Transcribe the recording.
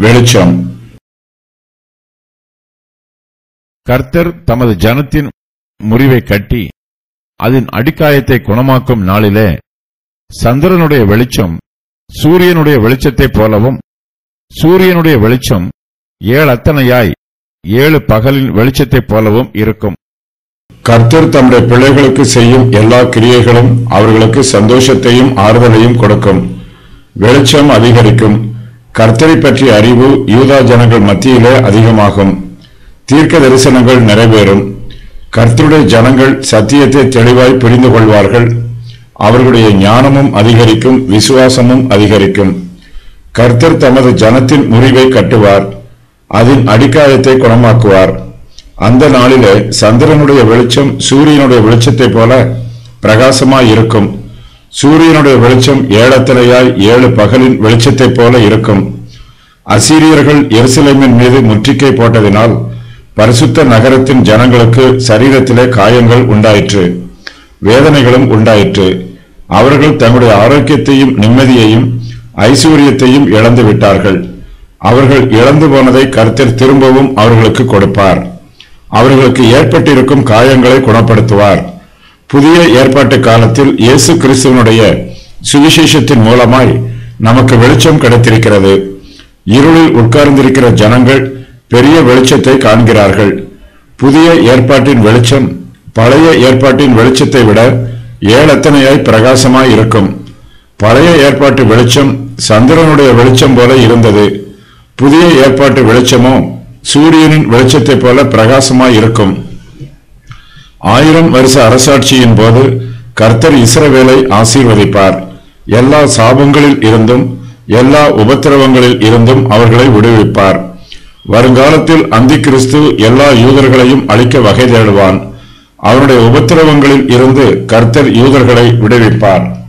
வெளிச்சம் கர்த்தர் தமது ஜனத்தின் முறிவை கட்டி அதன் அடிக்காயத்தை குணமாக்கும் நாளிலே சந்திரனுடைய வெளிச்சம் சூரியனுடைய வெளிச்சத்தைப் போலவும் சூரியனுடைய வெளிச்சம் ஏழத்தனையாய் ஏழு பகலின் வெளிச்சத்தைப் போலவும் இருக்கும் கர்த்தர் தம்முடைய பிள்ளைகளுக்கு செய்யும் எல்லா கிரியைகளும் அவர்களுக்கு சந்தோஷத்தையும் ஆறுதலையும் கொடுக்கும் வெளிச்சம் அதிகரிக்கும் கர்த்தரை பற்றிய அறிவு யூதா ஜனங்கள் மத்தியிலே அதிகமாகும் தீர்க்க தரிசனங்கள் நிறைவேறும் கர்த்தருடைய ஜனங்கள் சத்தியத்தை தெளிவாய் புரிந்து கொள்வார்கள் அவர்களுடைய ஞானமும் அதிகரிக்கும் விசுவாசமும் அதிகரிக்கும் கர்த்தர் தமது ஜனத்தின் முறிவை கட்டுவார் அதன் அடிக்காயத்தை குணமாக்குவார் அந்த நாளிலே சந்திரனுடைய வெளிச்சம் சூரியனுடைய வெளிச்சத்தைப் போல பிரகாசமாய் இருக்கும் சூரியனுடைய வெளிச்சம் ஏழத்தலையாய் ஏழு பகலின் வெளிச்சத்தைப் போல இருக்கும் அசீரியர்கள் எருசலேமின் மீது முற்றுகை போட்டதினால் பரிசுத்த நகரத்தின் ஜனங்களுக்கு சரீரத்திலே காயங்கள் உண்டாயிற்று வேதனைகளும் உண்டாயிற்று அவர்கள் தங்களுடைய ஆரோக்கியத்தையும் நிம்மதியையும் ஐஸ்வர்யத்தையும் இழந்து விட்டார்கள் அவர்கள் இழந்து போனதை கர்த்தர் திரும்பவும் அவர்களுக்கு கொடுப்பார் அவர்களுக்கு ஏற்பட்டிருக்கும் காயங்களை குணப்படுத்துவார் புதிய ஏற்பாட்டு காலத்தில் இயேசு கிறிஸ்துவனுடைய சுவிசேஷத்தின் மூலமாய் நமக்கு வெளிச்சம் கிடைத்திருக்கிறது இருளில் உட்கார்ந்திருக்கிற ஜனங்கள் பெரிய வெளிச்சத்தை காண்கிறார்கள் புதிய ஏற்பாட்டின் வெளிச்சம் பழைய ஏற்பாட்டின் வெளிச்சத்தை விட ஏழத்தனையாய் பிரகாசமாய் இருக்கும் பழைய ஏற்பாட்டு வெளிச்சம் சந்திரனுடைய வெளிச்சம் போல இருந்தது புதிய ஏற்பாட்டு வெளிச்சமோ சூரியனின் வெளிச்சத்தைப் போல பிரகாசமாய் இருக்கும் ஆயிரம் வருஷ அரசாட்சியின் போது கர்த்தர் இஸ்ரவேலை ஆசீர்வதிப்பார் எல்லா சாபங்களில் இருந்தும் எல்லா உபத்திரவங்களில் இருந்தும் அவர்களை விடுவிப்பார் வருங்காலத்தில் அந்தி கிறிஸ்து எல்லா யூதர்களையும் அழிக்க வகை தேடுவான் அவனுடைய உபத்திரவங்களில் இருந்து கர்த்தர் யூதர்களை விடுவிப்பார்